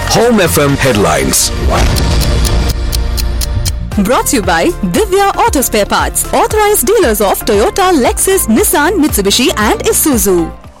Home FM headlines. Brought to you by Divya Auto Spare Parts, authorized dealers of Toyota, Lexus, Nissan, Mitsubishi, and Isuzu.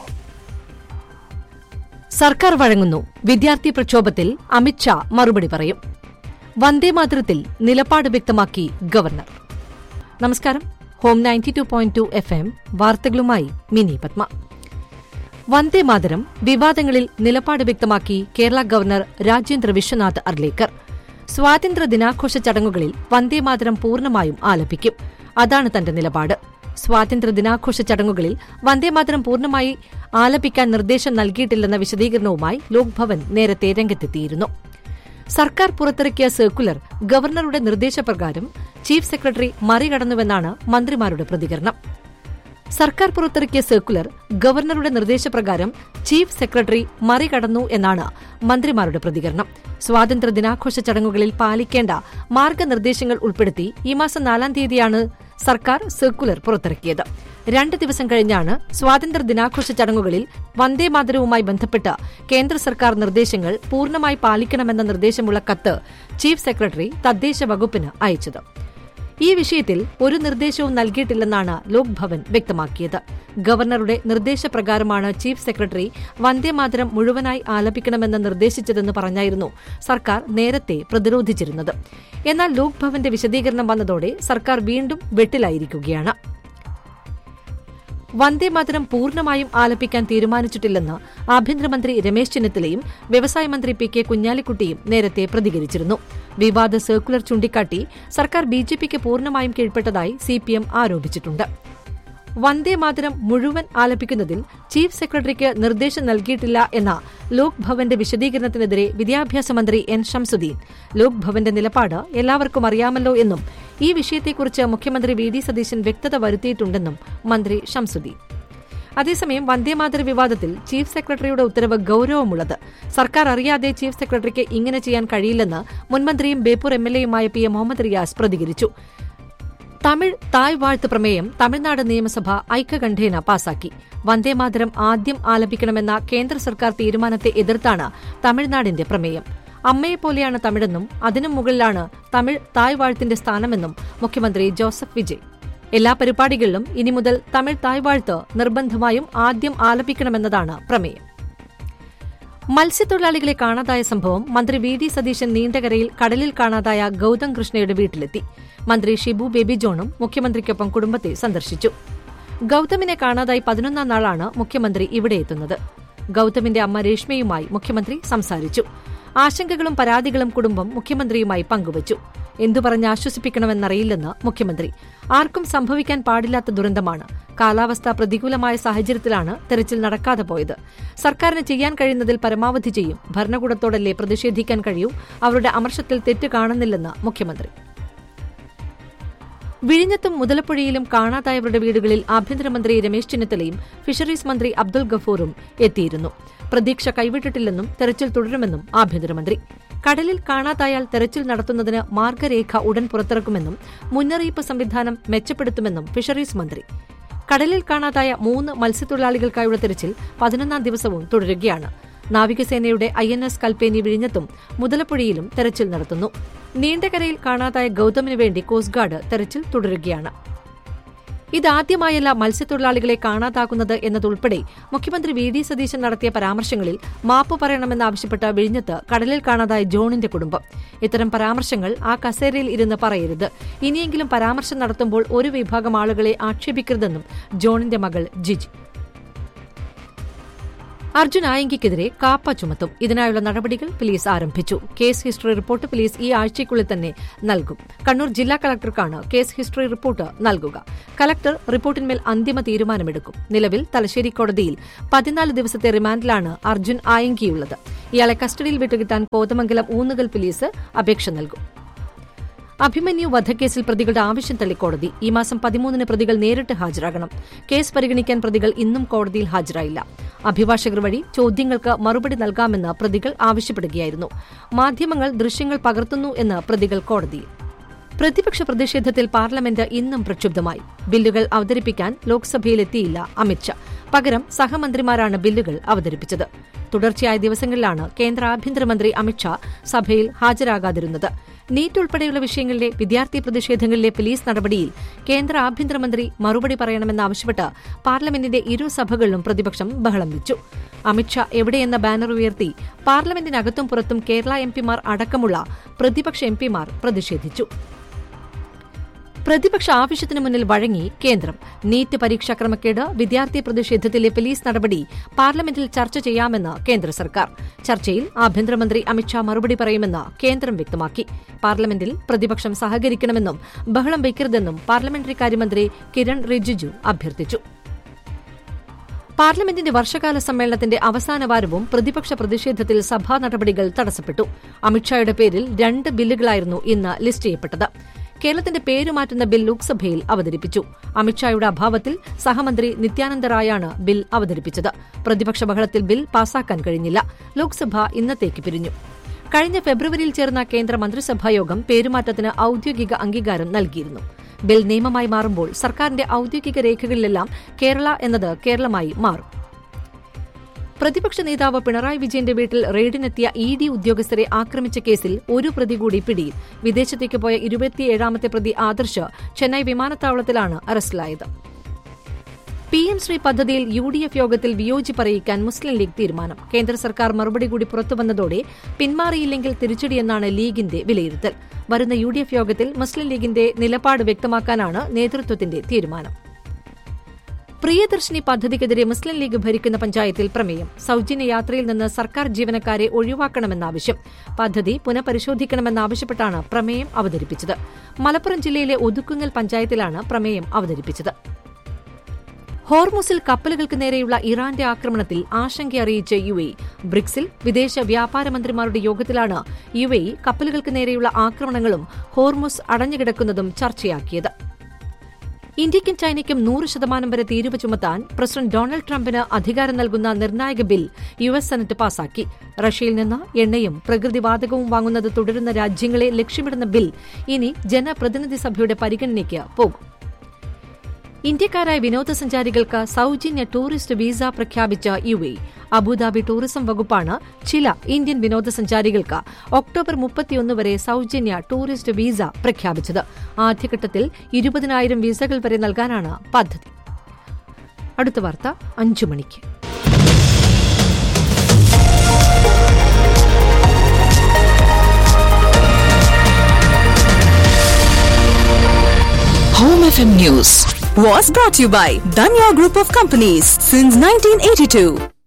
സർക്കാർ വഴങ്ങുന്നു വിദ്യാർത്ഥി പ്രക്ഷോഭത്തിൽ അമിത്ഷാ മറുപടി പറയും വന്ദേമാതരത്തിൽ നിലപാട് വ്യക്തമാക്കി governor നമസ്കാരം home ninety two point two F M വാർത്തകളുമായി മിനി പത്മ വന്ദേമാതരം വിവാദങ്ങളിൽ നിലപാട് വ്യക്തമാക്കി കേരള ഗവർണർ രാജേന്ദ്ര വിശ്വനാഥ് അർലേക്കർ സ്വാതന്ത്ര്യ ദിനാഘോഷ ചടങ്ങുകളിൽ വന്ദേമാതരം പൂർണ്ണമായും ആലപിക്കും അതാണ് തന്റെ നിലപാട് സ്വാതന്ത്ര്യ ദിനാഘോഷ ചടങ്ങുകളിൽ വന്ദേമാതരം പൂർണ്ണമായി ആലപിക്കാൻ നിർദ്ദേശം നൽകിയിട്ടില്ലെന്ന വിശദീകരണവുമായി ലോക്ഭവൻ നേരത്തെ രംഗത്തെത്തിയിരുന്നു സർക്കാർ പുറത്തിറക്കിയ സർക്കുലർ ഗവർണറുടെ നിർദ്ദേശപ്രകാരം ചീഫ് സെക്രട്ടറി മറികടന്നുവെന്നാണ് മന്ത്രിമാരുടെ പ്രതികരണം സർക്കാർ പുറത്തിറക്കിയ സർക്കുലർ ഗവർണറുടെ നിർദ്ദേശപ്രകാരം ചീഫ് സെക്രട്ടറി മറികടന്നു എന്നാണ് മന്ത്രിമാരുടെ പ്രതികരണം സ്വാതന്ത്ര്യ ദിനാഘോഷ ചടങ്ങുകളിൽ പാലിക്കേണ്ട മാർഗനിർദ്ദേശങ്ങൾ ഉൾപ്പെടുത്തി ഈ മാസം നാലാം തീയതിയാണ് സർക്കാർ സർക്കുലർ പുറത്തിറക്കിയത് രണ്ട് ദിവസം കഴിഞ്ഞാണ് സ്വാതന്ത്ര്യ ദിനാഘോഷ ചടങ്ങുകളിൽ വന്ദേമാതരവുമായി ബന്ധപ്പെട്ട് കേന്ദ്ര സർക്കാർ നിർദ്ദേശങ്ങൾ പൂർണ്ണമായി പാലിക്കണമെന്ന നിർദ്ദേശമുള്ള കത്ത് ചീഫ് സെക്രട്ടറി തദ്ദേശ വകുപ്പിന് അയച്ചത് ഈ വിഷയത്തിൽ ഒരു നിർദ്ദേശവും നൽകിയിട്ടില്ലെന്നാണ് ലോക്ഭവൻ വ്യക്തമാക്കിയത് ഗവർണറുടെ നിർദ്ദേശപ്രകാരമാണ് ചീഫ് സെക്രട്ടറി വന്ദേമാതരം മുഴുവനായി ആലപിക്കണമെന്ന് നിർദ്ദേശിച്ചതെന്ന് പറഞ്ഞായിരുന്നു സർക്കാർ നേരത്തെ പ്രതിരോധിച്ചിരുന്നത് എന്നാൽ ലോക്ഭവന്റെ വിശദീകരണം വന്നതോടെ സർക്കാർ വീണ്ടും വെട്ടിലായിരിക്കുകയാണ് വന്ദേമാതരം പൂർണ്ണമായും ആലപിക്കാൻ തീരുമാനിച്ചിട്ടില്ലെന്ന് ആഭ്യന്തരമന്ത്രി രമേശ് ചെന്നിത്തലയും വ്യവസായ മന്ത്രി പി കെ കുഞ്ഞാലിക്കുട്ടിയും നേരത്തെ പ്രതികരിച്ചിരുന്നു വിവാദ സർക്കുലർ ചൂണ്ടിക്കാട്ടി സർക്കാർ ബിജെപിക്ക് പൂർണ്ണമായും കീഴ്പ്പെട്ടതായി സിപിഎം ആരോപിച്ചിട്ടുണ്ട് വന്ദേമാതരം മുഴുവൻ ആലപിക്കുന്നതിൽ ചീഫ് സെക്രട്ടറിക്ക് നിർദ്ദേശം നൽകിയിട്ടില്ല എന്ന ലോക് ഭവന്റെ വിശദീകരണത്തിനെതിരെ വിദ്യാഭ്യാസ മന്ത്രി എൻ ഷംസുദ്ദീൻ ലോക് ഭവന്റെ നിലപാട് എല്ലാവർക്കും അറിയാമല്ലോ എന്നും ഈ വിഷയത്തെക്കുറിച്ച് മുഖ്യമന്ത്രി വി ഡി സതീശൻ വ്യക്തത വരുത്തിയിട്ടുണ്ടെന്നും മന്ത്രി ഷംസുദ്ദീൻ അതേസമയം വന്ദേമാതര വിവാദത്തിൽ ചീഫ് സെക്രട്ടറിയുടെ ഉത്തരവ് ഗൌരവമുള്ളത് സർക്കാർ അറിയാതെ ചീഫ് സെക്രട്ടറിക്ക് ഇങ്ങനെ ചെയ്യാൻ കഴിയില്ലെന്ന് മുൻമന്ത്രിയും ബേപ്പൂർ എംഎൽഎയുമായ പി എ മുഹമ്മദ് റിയാസ് പ്രതികരിച്ചു തമിഴ് തായ് വാഴ്ത്ത് പ്രമേയം തമിഴ്നാട് നിയമസഭ ഐക്യകണ്ഠേന പാസാക്കി വന്ദേമാതരം ആദ്യം ആലപിക്കണമെന്ന കേന്ദ്ര സർക്കാർ തീരുമാനത്തെ എതിർത്താണ് തമിഴ്നാടിന്റെ പ്രമേയം അമ്മയെപ്പോലെയാണ് തമിഴെന്നും അതിനും മുകളിലാണ് തമിഴ് തായ് വാഴ്ത്തിന്റെ സ്ഥാനമെന്നും മുഖ്യമന്ത്രി ജോസഫ് വിജയ് എല്ലാ പരിപാടികളിലും ഇനി മുതൽ തമിഴ് തായ് വാഴ്ത്ത് നിർബന്ധമായും ആദ്യം ആലപിക്കണമെന്നതാണ് പ്രമേയം മത്സ്യത്തൊഴിലാളികളെ കാണാതായ സംഭവം മന്ത്രി വി ഡി സതീശൻ നീണ്ടകരയിൽ കടലിൽ കാണാതായ ഗൌതം കൃഷ്ണയുടെ വീട്ടിലെത്തി മന്ത്രി ഷിബു ബേബി ജോണും മുഖ്യമന്ത്രിക്കൊപ്പം കുടുംബത്തെ സന്ദർശിച്ചു ഗൌതമിനെ കാണാതായി പതിനൊന്നാം നാളാണ് മുഖ്യമന്ത്രി ഇവിടെ എത്തുന്നത് ഗൌതമിന്റെ അമ്മ രേഷ്മയുമായി മുഖ്യമന്ത്രി സംസാരിച്ചു ആശങ്കകളും പരാതികളും കുടുംബം മുഖ്യമന്ത്രിയുമായി പങ്കുവച്ചു എന്തു പറഞ്ഞ് ആശ്വസിപ്പിക്കണമെന്നറിയില്ലെന്ന് മുഖ്യമന്ത്രി ആർക്കും സംഭവിക്കാൻ പാടില്ലാത്ത ദുരന്തമാണ് കാലാവസ്ഥ പ്രതികൂലമായ സാഹചര്യത്തിലാണ് തെരച്ചിൽ നടക്കാതെ പോയത് സർക്കാരിന് ചെയ്യാൻ കഴിയുന്നതിൽ പരമാവധി ചെയ്യും ഭരണകൂടത്തോടല്ലേ പ്രതിഷേധിക്കാൻ കഴിയൂ അവരുടെ അമർഷത്തിൽ തെറ്റ് കാണുന്നില്ലെന്ന് മുഖ്യമന്ത്രി വിഴിഞ്ഞത്തും മുതലപ്പുഴയിലും കാണാതായവരുടെ വീടുകളിൽ ആഭ്യന്തരമന്ത്രി രമേശ് ചെന്നിത്തലയും ഫിഷറീസ് മന്ത്രി അബ്ദുൾ ഗഫൂറും എത്തിയിരുന്നു പ്രതീക്ഷ കൈവിട്ടിട്ടില്ലെന്നും തെരച്ചിൽ തുടരുമെന്നും ആഭ്യന്തരമന്ത്രി കടലിൽ കാണാതായാൽ തെരച്ചിൽ നടത്തുന്നതിന് മാർഗരേഖ ഉടൻ പുറത്തിറക്കുമെന്നും മുന്നറിയിപ്പ് സംവിധാനം മെച്ചപ്പെടുത്തുമെന്നും ഫിഷറീസ് മന്ത്രി കടലിൽ കാണാതായ മൂന്ന് മത്സ്യത്തൊഴിലാളികൾക്കായുള്ള തെരച്ചിൽ പതിനൊന്നാം ദിവസവും തുടരുകയാണ് നാവികസേനയുടെ ഐ എൻ എസ് കൽപ്പേനി വിഴിഞ്ഞത്തും മുതലപ്പുഴയിലും തെരച്ചിൽ നടത്തുന്നു നീണ്ടകരയിൽ കാണാതായ ഗൌതമിനു വേണ്ടി കോസ്റ്റ് ഗാർഡ് തെരച്ചിൽ തുടരുകയാണ് ഇതാദ്യമായല്ല മത്സ്യത്തൊഴിലാളികളെ കാണാതാകുന്നത് എന്നതുൾപ്പെടെ മുഖ്യമന്ത്രി വി ഡി സതീശൻ നടത്തിയ പരാമർശങ്ങളിൽ മാപ്പ് പറയണമെന്നാവശ്യപ്പെട്ട വിഴിഞ്ഞത്ത് കടലിൽ കാണാതായ ജോണിന്റെ കുടുംബം ഇത്തരം പരാമർശങ്ങൾ ആ കസേരയിൽ ഇരുന്ന് പറയരുത് ഇനിയെങ്കിലും പരാമർശം നടത്തുമ്പോൾ ഒരു വിഭാഗം ആളുകളെ ആക്ഷേപിക്കരുതെന്നും ജോണിന്റെ മകൾ ജിജി അർജുൻ ആയങ്കിക്കെതിരെ കാപ്പ ചുമത്തും ഇതിനായുള്ള നടപടികൾ പോലീസ് ആരംഭിച്ചു കേസ് ഹിസ്റ്ററി റിപ്പോർട്ട് പോലീസ് ഈ ആഴ്ചയ്ക്കുള്ളിൽ തന്നെ നൽകും കണ്ണൂർ ജില്ലാ കളക്ടർക്കാണ് കേസ് ഹിസ്റ്ററി റിപ്പോർട്ട് നൽകുക കളക്ടർ റിപ്പോർട്ടിന്മേൽ അന്തിമ തീരുമാനമെടുക്കും നിലവിൽ തലശ്ശേരി കോടതിയിൽ പതിനാല് ദിവസത്തെ റിമാൻഡിലാണ് അർജുൻ ആയങ്കിയുള്ളത് ഇയാളെ കസ്റ്റഡിയിൽ വിട്ടുകിട്ടാൻ കോതമംഗലം ഊന്നുകൽ പോലീസ് അപേക്ഷ നൽകും അഭിമന്യു വധക്കേസിൽ പ്രതികളുടെ ആവശ്യം തള്ളി കോടതി ഈ മാസം പതിമൂന്നിന് പ്രതികൾ നേരിട്ട് ഹാജരാകണം കേസ് പരിഗണിക്കാൻ പ്രതികൾ ഇന്നും കോടതിയിൽ ഹാജരായില്ല അഭിഭാഷകർ വഴി ചോദ്യങ്ങൾക്ക് മറുപടി നൽകാമെന്ന് പ്രതികൾ ആവശ്യപ്പെടുകയായിരുന്നു മാധ്യമങ്ങൾ ദൃശ്യങ്ങൾ പകർത്തുന്നു എന്ന് പ്രതികൾ കോടതിയിൽ പ്രതിപക്ഷ പ്രതിഷേധത്തിൽ പാർലമെന്റ് ഇന്നും പ്രക്ഷുബ്ധമായി ബില്ലുകൾ അവതരിപ്പിക്കാൻ ലോക്സഭയിലെത്തിയില്ല അമിത്ഷാ പകരം സഹമന്ത്രിമാരാണ് ബില്ലുകൾ അവതരിപ്പിച്ചത് തുടർച്ചയായ ദിവസങ്ങളിലാണ് കേന്ദ്ര ആഭ്യന്തരമന്ത്രി അമിത്ഷാ സഭയിൽ ഹാജരാകാതിരുന്നത് നീറ്റ് ഉൾപ്പെടെയുള്ള വിഷയങ്ങളിലെ വിദ്യാർത്ഥി പ്രതിഷേധങ്ങളിലെ പോലീസ് നടപടിയിൽ കേന്ദ്ര ആഭ്യന്തരമന്ത്രി മറുപടി പറയണമെന്നാവശ്യപ്പെട്ട് പാർലമെന്റിന്റെ ഇരു സഭകളിലും പ്രതിപക്ഷം ബഹളം വെച്ചു അമിത്ഷാ എവിടെയെന്ന ബാനർ ഉയർത്തി പാർലമെന്റിനകത്തും പുറത്തും കേരള എംപിമാർ അടക്കമുള്ള പ്രതിപക്ഷ എംപിമാർ പ്രതിഷേധിച്ചു പ്രതിപക്ഷ ആവശ്യത്തിനു മുന്നിൽ വഴങ്ങി കേന്ദ്രം നീറ്റ് പരീക്ഷാ ക്രമക്കേട് വിദ്യാർത്ഥി പ്രതിഷേധത്തിലെ പോലീസ് നടപടി പാർലമെന്റിൽ ചർച്ച ചെയ്യാമെന്ന് കേന്ദ്ര സർക്കാർ ചർച്ചയിൽ ആഭ്യന്തരമന്ത്രി അമിത്ഷാ മറുപടി പറയുമെന്ന് കേന്ദ്രം വ്യക്തമാക്കി പാർലമെന്റിൽ പ്രതിപക്ഷം സഹകരിക്കണമെന്നും ബഹളം വയ്ക്കരുതെന്നും പാർലമെന്ററി കാര്യമന്ത്രി കിരൺ റിജിജു അഭ്യർത്ഥിച്ചു പാർലമെന്റിന്റെ വർഷകാല സമ്മേളനത്തിന്റെ അവസാന വാരവും പ്രതിപക്ഷ പ്രതിഷേധത്തിൽ സഭാ നടപടികൾ തടസ്സപ്പെട്ടു അമിത്ഷായുടെ പേരിൽ രണ്ട് ബില്ലുകളായിരുന്നു ഇന്ന് ലിസ്റ്റ് ചെയ്യപ്പെട്ടത് കേരളത്തിന്റെ പേര് മാറ്റുന്ന ബിൽ ലോക്സഭയിൽ അവതരിപ്പിച്ചു അമിത്ഷായുടെ അഭാവത്തിൽ സഹമന്ത്രി നിത്യാനന്ദ റായാണ് ബിൽ അവതരിപ്പിച്ചത് പ്രതിപക്ഷ ബഹളത്തിൽ ബിൽ പാസാക്കാൻ കഴിഞ്ഞില്ല ലോക്സഭ ഇന്നത്തേക്ക് പിരിഞ്ഞു കഴിഞ്ഞ ഫെബ്രുവരിയിൽ ചേർന്ന കേന്ദ്ര മന്ത്രിസഭായോഗം പേരുമാറ്റത്തിന് ഔദ്യോഗിക അംഗീകാരം നൽകിയിരുന്നു ബിൽ നിയമമായി മാറുമ്പോൾ സർക്കാരിന്റെ ഔദ്യോഗിക രേഖകളിലെല്ലാം കേരള എന്നത് കേരളമായി മാറും പ്രതിപക്ഷ നേതാവ് പിണറായി വിജയന്റെ വീട്ടിൽ റെയ്ഡിനെത്തിയ ഇ ഡി ഉദ്യോഗസ്ഥരെ ആക്രമിച്ച കേസിൽ ഒരു പ്രതി കൂടി പിടിയിൽ വിദേശത്തേക്ക് പോയ ഇരുപത്തിയേഴാമത്തെ പ്രതി ആദർശ് ചെന്നൈ വിമാനത്താവളത്തിലാണ് അറസ്റ്റിലായത് പി എം ശ്രീ പദ്ധതിയിൽ യു ഡി എഫ് യോഗത്തിൽ വിയോജിപ്പ് അറിയിക്കാൻ മുസ്ലിം ലീഗ് തീരുമാനം കേന്ദ്ര സർക്കാർ മറുപടി കൂടി പുറത്തുവന്നതോടെ പിന്മാറിയില്ലെങ്കിൽ തിരിച്ചടിയെന്നാണ് ലീഗിന്റെ വിലയിരുത്തൽ വരുന്ന യു ഡി എഫ് യോഗത്തിൽ മുസ്ലിം ലീഗിന്റെ നിലപാട് വ്യക്തമാക്കാനാണ് നേതൃത്വത്തിന്റെ തീരുമാനം പ്രിയദർശിനി പദ്ധതിക്കെതിരെ മുസ്ലിം ലീഗ് ഭരിക്കുന്ന പഞ്ചായത്തിൽ പ്രമേയം സൌജന്യ യാത്രയിൽ നിന്ന് സർക്കാർ ജീവനക്കാരെ ഒഴിവാക്കണമെന്നാവശ്യം പദ്ധതി പുനഃപരിശോധിക്കണമെന്നാവശ്യപ്പെട്ടാണ് പ്രമേയം അവതരിപ്പിച്ചത് മലപ്പുറം ജില്ലയിലെ ഒതുക്കുങ്ങൽ പഞ്ചായത്തിലാണ് പ്രമേയം അവതരിപ്പിച്ചത് ഹോർമുസിൽ കപ്പലുകൾക്ക് നേരെയുള്ള ഇറാന്റെ ആക്രമണത്തിൽ ആശങ്കയറിയിച്ച് യു എ ബ്രിക്സിൽ വിദേശ വ്യാപാര മന്ത്രിമാരുടെ യോഗത്തിലാണ് യു എ കപ്പലുകൾക്ക് നേരെയുള്ള ആക്രമണങ്ങളും ഹോർമുസ് അടഞ്ഞുകിടക്കുന്നതും ചർച്ചയാക്കിയത് ഇന്ത്യയ്ക്കും ചൈനയ്ക്കും നൂറ് ശതമാനം വരെ തീരുവ ചുമത്താൻ പ്രസിഡന്റ് ഡൊണാൾഡ് ട്രംപിന് അധികാരം നൽകുന്ന നിർണായക ബിൽ യു എസ് സെനറ്റ് പാസാക്കി റഷ്യയിൽ നിന്ന് എണ്ണയും പ്രകൃതിവാതകവും വാങ്ങുന്നത് തുടരുന്ന രാജ്യങ്ങളെ ലക്ഷ്യമിടുന്ന ബിൽ ഇനി ജനപ്രതിനിധി സഭയുടെ പരിഗണനയ്ക്ക് പോകും ഇന്ത്യക്കാരായ വിനോദസഞ്ചാരികൾക്ക് സൌജന്യ ടൂറിസ്റ്റ് വിസ പ്രഖ്യാപിച്ച യു എ അബുദാബി ടൂറിസം വകുപ്പാണ് ചില ഇന്ത്യൻ വിനോദസഞ്ചാരികൾക്ക് ഒക്ടോബർ മുപ്പത്തിയൊന്ന് വരെ സൌജന്യ ടൂറിസ്റ്റ് വിസ പ്രഖ്യാപിച്ചത് ആദ്യഘട്ടത്തിൽ ഇരുപതിനായിരം വിസകൾ വരെ നൽകാനാണ് പദ്ധതി അടുത്ത വാർത്ത അഞ്ചു മണിക്ക് Home FM News was brought to you by Danya Group of Companies since 1982.